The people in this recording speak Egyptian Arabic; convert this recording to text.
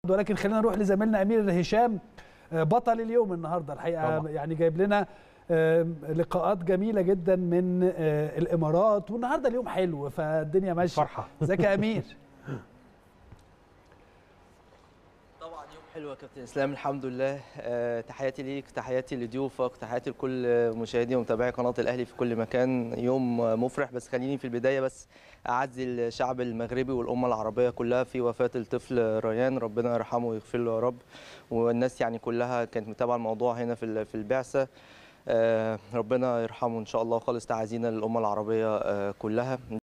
ولكن خلينا نروح لزميلنا امير هشام بطل اليوم النهارده الحقيقه طبعا. يعني جايب لنا آه، لقاءات جميله جدا من آه، الامارات والنهارده اليوم حلو فالدنيا ماشيه فرحة. ازيك يا امير طبعا يوم حلو يا كابتن اسلام الحمد لله آه، تحياتي ليك تحياتي لضيوفك تحياتي لكل مشاهدي ومتابعي قناه الاهلي في كل مكان يوم مفرح بس خليني في البدايه بس اعزي الشعب المغربي والامه العربيه كلها في وفاه الطفل ريان ربنا يرحمه ويغفر له يا رب والناس يعني كلها كانت متابعه الموضوع هنا في ال- في البعثه آه، ربنا يرحمه ان شاء الله خالص تعازينا للامه العربيه آه، كلها